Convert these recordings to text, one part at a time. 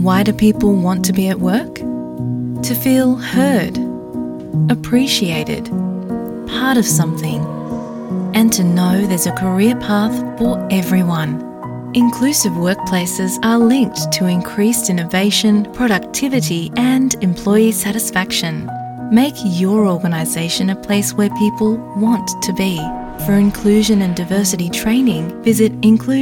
Why do people want to be at work? To feel heard, appreciated, part of something, and to know there's a career path for everyone. Inclusive workplaces are linked to increased innovation, productivity, and employee satisfaction. Make your organisation a place where people want to be. For inclusion and diversity training, visit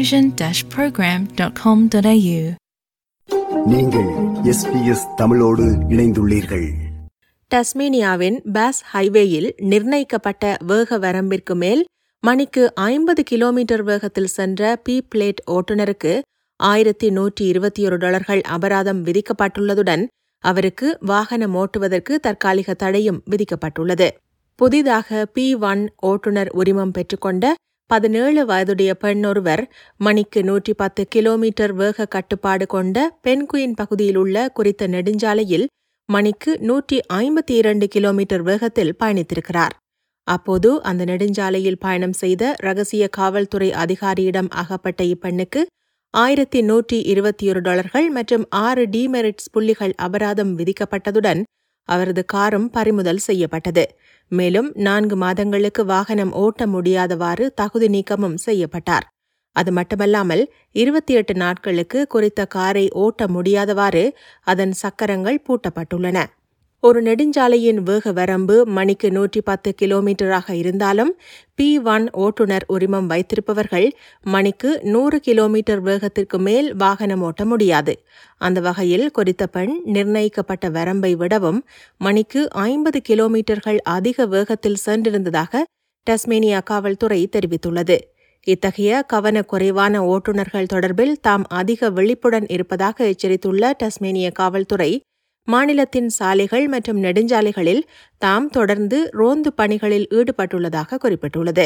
inclusion-program.com.au. நீங்கள் SBS தமிழோடு இணைந்துள்ளீர்கள் டஸ்மேனியாவின் pass ஹைவேயில் நிர்ணயிக்கப்பட்ட வேக வரம்பிற்கு மேல் மணிக்கு ஐம்பது kilometre வேகத்தில் சென்ற பி பிளேட் ஓட்டுநருக்கு ஆயிரத்தி நூற்றி இருபத்தி ஒரு டாலர்கள் அபராதம் விதிக்கப்பட்டுள்ளதுடன் அவருக்கு வாகனம் ஓட்டுவதற்கு தற்காலிக தடையும் விதிக்கப்பட்டுள்ளது புதிதாக பி ஒன் ஓட்டுநர் உரிமம் பெற்றுக்கொண்ட பதினேழு வயதுடைய பெண் ஒருவர் மணிக்கு நூற்றி பத்து கிலோமீட்டர் வேக கட்டுப்பாடு கொண்ட பென்குயின் பகுதியில் உள்ள குறித்த நெடுஞ்சாலையில் மணிக்கு நூற்றி ஐம்பத்தி இரண்டு கிலோமீட்டர் வேகத்தில் பயணித்திருக்கிறார் அப்போது அந்த நெடுஞ்சாலையில் பயணம் செய்த ரகசிய காவல்துறை அதிகாரியிடம் அகப்பட்ட இப்பெண்ணுக்கு ஆயிரத்தி நூற்றி இருபத்தி ஒரு டாலர்கள் மற்றும் ஆறு டிமெரிட்ஸ் புள்ளிகள் அபராதம் விதிக்கப்பட்டதுடன் அவரது காரும் பறிமுதல் செய்யப்பட்டது மேலும் நான்கு மாதங்களுக்கு வாகனம் ஓட்ட முடியாதவாறு தகுதி நீக்கமும் செய்யப்பட்டார் அது மட்டுமல்லாமல் இருபத்தி எட்டு நாட்களுக்கு குறித்த காரை ஓட்ட முடியாதவாறு அதன் சக்கரங்கள் பூட்டப்பட்டுள்ளன ஒரு நெடுஞ்சாலையின் வேக வரம்பு மணிக்கு நூற்றி பத்து கிலோமீட்டராக இருந்தாலும் பி ஒன் ஓட்டுநர் உரிமம் வைத்திருப்பவர்கள் மணிக்கு நூறு கிலோமீட்டர் வேகத்திற்கு மேல் வாகனம் ஓட்ட முடியாது அந்த வகையில் குறித்த பெண் நிர்ணயிக்கப்பட்ட வரம்பை விடவும் மணிக்கு ஐம்பது கிலோமீட்டர்கள் அதிக வேகத்தில் சென்றிருந்ததாக டஸ்மேனியா காவல்துறை தெரிவித்துள்ளது இத்தகைய கவனக்குறைவான ஓட்டுநர்கள் தொடர்பில் தாம் அதிக விழிப்புடன் இருப்பதாக எச்சரித்துள்ள டஸ்மேனிய காவல்துறை மாநிலத்தின் சாலைகள் மற்றும் நெடுஞ்சாலைகளில் தாம் தொடர்ந்து ரோந்து பணிகளில் ஈடுபட்டுள்ளதாக குறிப்பிட்டுள்ளது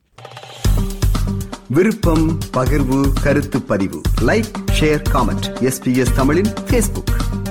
விருப்பம் பகிர்வு கருத்து பதிவு லைக் ஷேர் காமெண்ட் எஸ்பிஎஸ் தமிழின் ஃபேஸ்புக்